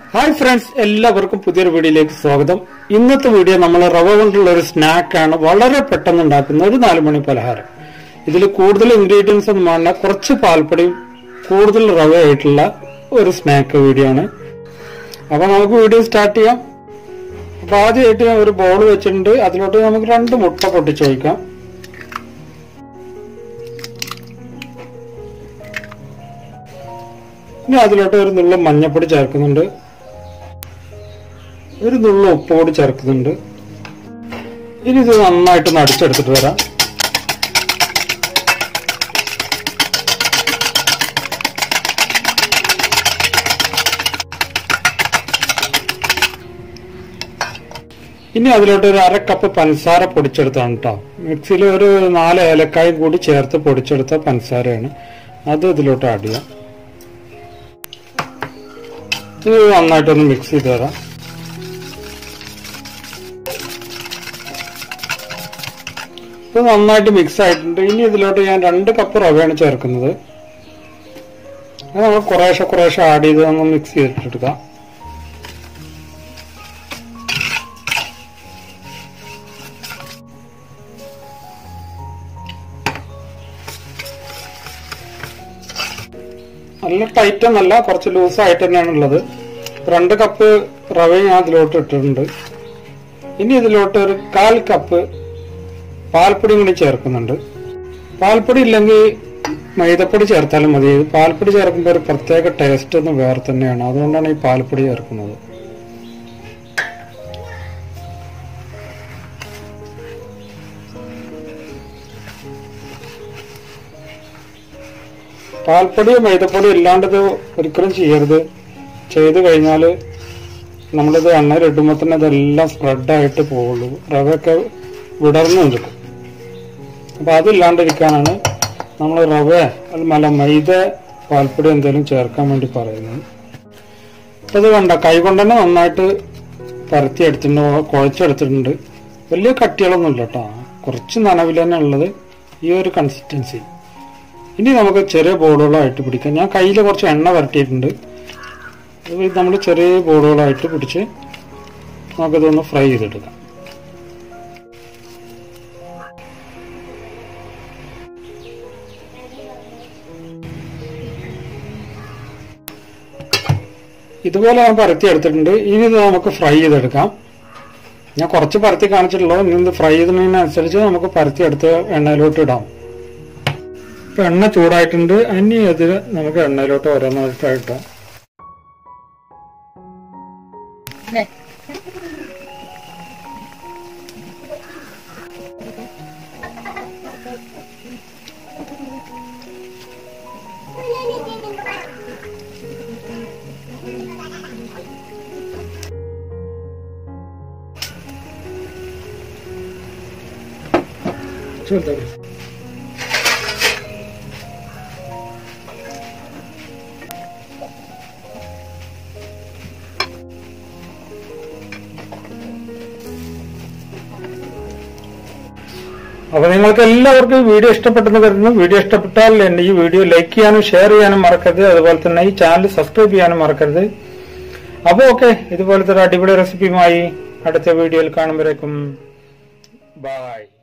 hi friends എല്ലാവർക്കും പുതിയൊരു വീഡിയോയിലേക്ക് സ്വാഗതം ഇന്നത്തെ വീഡിയോ നമ്മൾ റവ കൊണ്ടുള്ള ഒരു സ്നാക്കാണ് വളരെ പെട്ടെന്ന് ഉണ്ടാക്കുന്ന ഒരു നാലുമണി പലഹാരം ഇതിൽ കൂടുതൽ ഇൻഗ്രീഡിയൻസ് ഒന്നും വേണ്ട കുറച്ച് പാൽപ്പൊടിയും കൂടുതൽ റവ ആയിട്ടുള്ള ഒരു സ്നാക്ക് വീഡിയോ ആണ് അപ്പൊ നമുക്ക് വീഡിയോ സ്റ്റാർട്ട് ചെയ്യാം അപ്പൊ ആദ്യമായിട്ട് ഞാൻ ഒരു ബോൾ വെച്ചിട്ടുണ്ട് അതിലോട്ട് നമുക്ക് രണ്ട് മുട്ട പൊട്ടിച്ച് വയ്ക്കാം ഇനി അതിലോട്ട് ഒരു നുള്ള മഞ്ഞപ്പൊടി ചേർക്കുന്നുണ്ട് ഒരു നുള്ള ഉപ്പ് കൂടി ചേർക്കുന്നുണ്ട് ഇനി ഇത് നന്നായിട്ട് നടിച്ചെടുത്തിട്ട് വരാം ഇനി അതിലോട്ട് ഒരു അര കപ്പ് പഞ്ചസാര പൊടിച്ചെടുത്താണ് കേട്ടോ മിക്സിയിൽ ഒരു നാല് ഏലക്കായും കൂടി ചേർത്ത് പൊടിച്ചെടുത്ത പഞ്ചസാരയാണ് അത് ഇതിലോട്ട് ആഡ് ചെയ്യാം ഇത് നന്നായിട്ടൊന്ന് മിക്സ് ചെയ്ത് തരാം ഇത് നന്നായിട്ട് മിക്സ് ആയിട്ടുണ്ട് ഇനി ഇതിലോട്ട് ഞാൻ രണ്ട് കപ്പ് റവയാണ് ചേർക്കുന്നത് അത് നമ്മൾ കുറേശ്ശെ കുറേശ്ശെ ആഡ് ചെയ്ത് ഒന്ന് മിക്സ് ചെയ്തിട്ടെടുക്കാം നല്ല ടൈറ്റ് ഒന്നല്ല കുറച്ച് ലൂസായിട്ട് തന്നെയാണ് ഉള്ളത് രണ്ട് കപ്പ് റവ ഞാൻ അതിലോട്ട് ഇട്ടിട്ടുണ്ട് ഇനി ഇതിലോട്ട് ഒരു കാൽ കപ്പ് പാൽപ്പൊടിയും കൂടി ചേർക്കുന്നുണ്ട് പാൽപ്പൊടി ഇല്ലെങ്കിൽ മൈദപ്പൊടി ചേർത്താലും മതി ഇത് പാൽപ്പൊടി ചേർക്കുമ്പോൾ ഒരു പ്രത്യേക ടേസ്റ്റ് ഒന്ന് വേറെ തന്നെയാണ് അതുകൊണ്ടാണ് ഈ പാൽപ്പൊടി ചേർക്കുന്നത് പാൽപ്പൊടിയോ മൈദപ്പൊടിയോ ഇല്ലാണ്ട് ഇത് ഒരിക്കലും ചെയ്യരുത് ചെയ്ത് കഴിഞ്ഞാൽ നമ്മളിത് എണ്ണയിൽ ഇടുമ്പോൾ തന്നെ ഇതെല്ലാം സ്പ്രെഡായിട്ട് പോവുള്ളൂ റവയൊക്കെ വിടർന്നു നിൽക്കും അപ്പോൾ അതില്ലാണ്ടിരിക്കാനാണ് നമ്മൾ റവ അല്ല മൈദ പാൽപ്പൊടി എന്തെങ്കിലും ചേർക്കാൻ വേണ്ടി പറയുന്നത് അപ്പോൾ ഇത് കണ്ട കൈ കൊണ്ട് തന്നെ നന്നായിട്ട് പരത്തി എടുത്തിട്ടുണ്ട് കുഴച്ചെടുത്തിട്ടുണ്ട് വലിയ കട്ടികളൊന്നും ഇല്ല കേട്ടോ കുറച്ച് നനവിൽ തന്നെ ഉള്ളത് ഈ ഒരു കൺസിസ്റ്റൻസി ഇനി നമുക്ക് ചെറിയ ബോളുകളായിട്ട് പിടിക്കാം ഞാൻ കയ്യിൽ കുറച്ച് എണ്ണ വരട്ടിയിട്ടുണ്ട് ഇത് നമ്മൾ ചെറിയ ബോളുകളായിട്ട് പിടിച്ച് നമുക്കിതൊന്ന് ഫ്രൈ ചെയ്തെടുക്കാം ഇതുപോലെ ഞാൻ പരത്തി എടുത്തിട്ടുണ്ട് ഇനി ഇത് നമുക്ക് ഫ്രൈ ചെയ്തെടുക്കാം ഞാൻ കുറച്ച് പരത്തി കാണിച്ചിട്ടുള്ളൂ ഇനി ഇത് ഫ്രൈ ചെയ്യുന്നതിനനുസരിച്ച് നമുക്ക് പരത്തി എടുത്ത് എണ്ണയിലോട്ട് ഇടാം ഇപ്പൊ എണ്ണ ചൂടായിട്ടുണ്ട് ഇനി അത് നമുക്ക് എണ്ണയിലോട്ട് ഓരോന്നായിട്ട് ഇട്ടാം ചൂടാ അപ്പൊ നിങ്ങൾക്ക് എല്ലാവർക്കും ഈ വീഡിയോ ഇഷ്ടപ്പെട്ടെന്ന് കരുതുന്നു വീഡിയോ ഇഷ്ടപ്പെട്ടാൽ എന്റെ ഈ വീഡിയോ ലൈക്ക് ചെയ്യാനും ഷെയർ ചെയ്യാനും മറക്കരുത് അതുപോലെ തന്നെ ഈ ചാനൽ സബ്സ്ക്രൈബ് ചെയ്യാനും മറക്കരുത് അപ്പോൾ ഓക്കെ ഇതുപോലത്തെ ഒരു അടിപൊളി റെസിപ്പിയുമായി അടുത്ത വീഡിയോയിൽ കാണുമ്പോഴേക്കും ബൈ